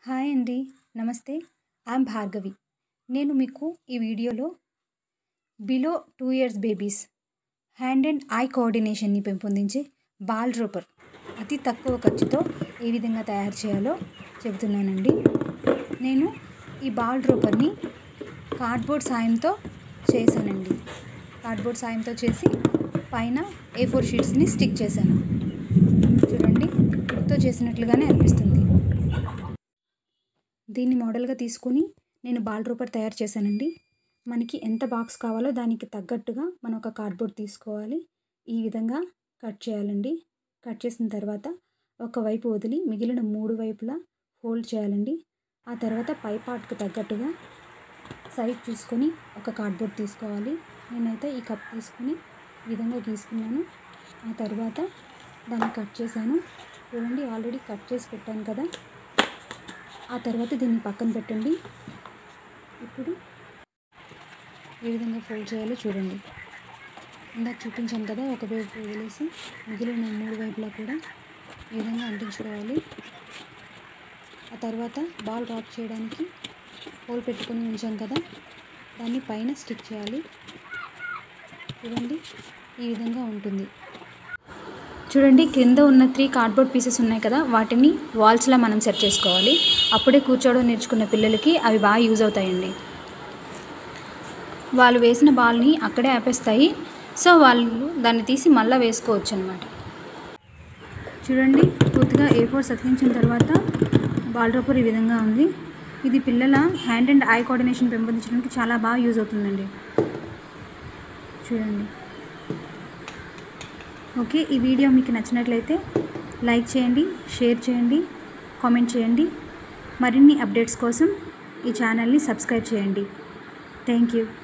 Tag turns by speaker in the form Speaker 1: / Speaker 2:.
Speaker 1: hi అండి నమస్తే I'm Bhargavi నేను మీకు ఈ వీడియోలో below two years babies hand and eye కోఆర్డినేషన్ని పెంపొందించే బాల్ రోపర్ అతి తక్కువ ఖర్చుతో ఏ విధంగా తయారు చేయాలో చెబుతున్నానండి నేను ఈ బాల్ రోపర్ని కార్డ్బోర్డ్ సాయంతో చేశానండి కార్డ్బోర్డ్ సాయంతో చేసి పైన ఏ ఫోర్ షీట్స్ని స్టిక్ చేశాను చూడండి వుడ్తో చేసినట్లుగానే అనిపిస్తుంది దీన్ని మోడల్గా తీసుకొని నేను బాల్ రూపర్ తయారు చేశానండి మనకి ఎంత బాక్స్ కావాలో దానికి తగ్గట్టుగా మనం ఒక కార్డ్బోర్డ్ తీసుకోవాలి ఈ విధంగా కట్ చేయాలండి కట్ చేసిన తర్వాత ఒకవైపు వదిలి మిగిలిన మూడు వైపులా ఫోల్డ్ చేయాలండి ఆ తర్వాత పై పార్ట్కి తగ్గట్టుగా సైడ్ చూసుకొని ఒక కార్డ్బోర్డ్ తీసుకోవాలి నేనైతే ఈ కప్ తీసుకుని ఈ విధంగా గీసుకున్నాను ఆ తర్వాత దాన్ని కట్ చేశాను చూడండి ఆల్రెడీ కట్ చేసి పెట్టాను కదా ఆ తర్వాత దీన్ని పక్కన పెట్టండి ఇప్పుడు ఏ విధంగా ఫోల్డ్ చేయాలో చూడండి ఇందాక చూపించాను కదా ఒకవైపు వదిలేసి మిగిలిన మూడు వైపులా కూడా ఈ విధంగా అంటించుకోవాలి ఆ తర్వాత బాల్ డ్రాప్ చేయడానికి హోల్ పెట్టుకొని ఉంచాం కదా దాన్ని పైన స్టిక్ చేయాలి చూడండి ఈ విధంగా ఉంటుంది చూడండి క్రింద ఉన్న త్రీ కార్డ్బోర్డ్ పీసెస్ ఉన్నాయి కదా వాటిని వాల్స్లా మనం సెట్ చేసుకోవాలి అప్పుడే కూర్చోవడం నేర్చుకున్న పిల్లలకి అవి బాగా యూజ్ అవుతాయండి వాళ్ళు వేసిన బాల్ని అక్కడే ఆపేస్తాయి సో వాళ్ళు దాన్ని తీసి మళ్ళీ వేసుకోవచ్చు అనమాట చూడండి పూర్తిగా ఏ ఫోర్ సతికించిన తర్వాత బాల్ డ్రాపర్ ఈ విధంగా ఉంది ఇది పిల్లల హ్యాండ్ అండ్ ఐ కోఆర్డినేషన్ పెంపొందించడానికి చాలా బాగా యూజ్ అవుతుందండి చూడండి ఓకే ఈ వీడియో మీకు నచ్చినట్లయితే లైక్ చేయండి షేర్ చేయండి కామెంట్ చేయండి మరిన్ని అప్డేట్స్ కోసం ఈ ఛానల్ని సబ్స్క్రైబ్ చేయండి థ్యాంక్ యూ